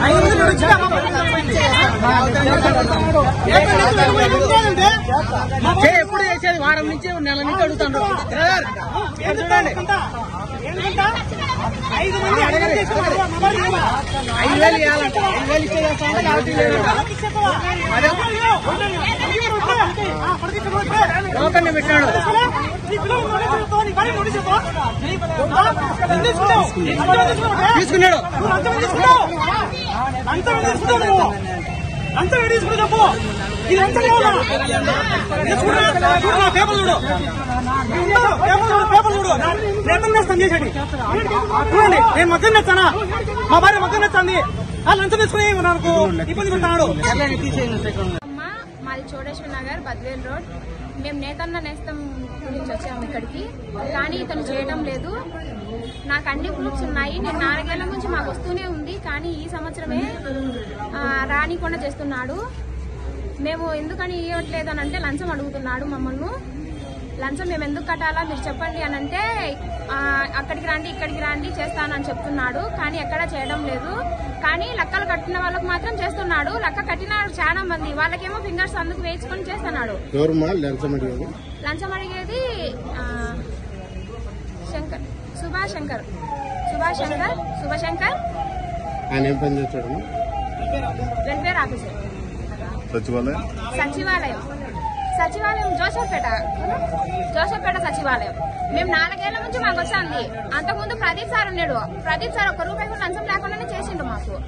ఐదు మంది నడిచి చే ఎప్పుడు చేసేది వారం నుంచి నెల నుంచి అడుగుతాను బ్రదర్, ఇక్కడ చూడండి ఐదు మంది అడగండి ఐదు వేలు ఇవ్వాలంట ఐదు వేలు ఇచ్చే చేస్తామంటే కాబట్టి లేదంట. అదే టోకన్ పెట్టాడు తీసుకున్నాడు అంత తీసుకుని చెప్పు ఇది ఎంత లేవునా? ఇది చూడు నా- చూడు నా పేపర్ చూడు పేపర్ చూడు పేపర్ చూడు నేను నేస్తాను చేసేది చూడండి నేను మగ్గం నేస్తానా మా భార్య మగ్గం నేస్తుంది వాళ్ళు ఎంత తీసుకుని నాకు ఇబ్బంది పెడతాడు అమ్మ మాది చోడేశ్వర నగర్ బద్వేల్ రోడ్ మేము నేతన్న నేస్తం గురించి వచ్చాము ఇక్కడికి కానీ ఇతను చేయడం లేదు నాకు అన్ని ప్రూఫ్స్ ఉన్నాయి నేను నాలుగేళ్ల నుంచి మాకు వస్తూనే ఉంది కానీ ఈ సంవత్సరమే ఆ, రానికుండా చేస్తున్నాడు మేము ఎందుకని ఇవ్వట్లేదు అని అంటే లంచం అడుగుతున్నాడు మమ్మల్ని లంచం మేము ఎందుకు కట్టాలా మీరు చెప్పండి అని అంటే ఆ, అక్కడికి రండి ఇక్కడికి రండి చేస్తానని చెప్తున్నాడు కానీ ఎక్కడా చేయడం లేదు కానీ లెక్కలు కట్టిన వాళ్ళకి మాత్రం చేస్తున్నాడు లెక్క కట్టినాడు చాలా మంది వాళ్ళకేమో ఫింగర్స్ అందుకు వేయించుకొని చేస్తున్నాడు ఎవరమ్మా లంచం అడిగేది లంచం అడిగేది ఆ, శంకర్ సుభాష్ శంకర్ సుభాష్ శంకర్ శుభశంకర్ ఆయన ఏం పని చేస్తాడమ్మా వెల్ఫేర్ ఆఫీసర్ సచివాలయం సచివాలయం సచివాలయం జోసఫ్పేట జోసఫ్పేట సచివాలయం మేము నాలుగేళ్ల నుంచి మాకు వచ్చింది అంతకుముందు ప్రదీప్ సార్ ఉన్నాడు ప్రదీప్ సార్ ఒక్క రూపాయి కూడా లంచం లేకుండానే చేసిండు మాకు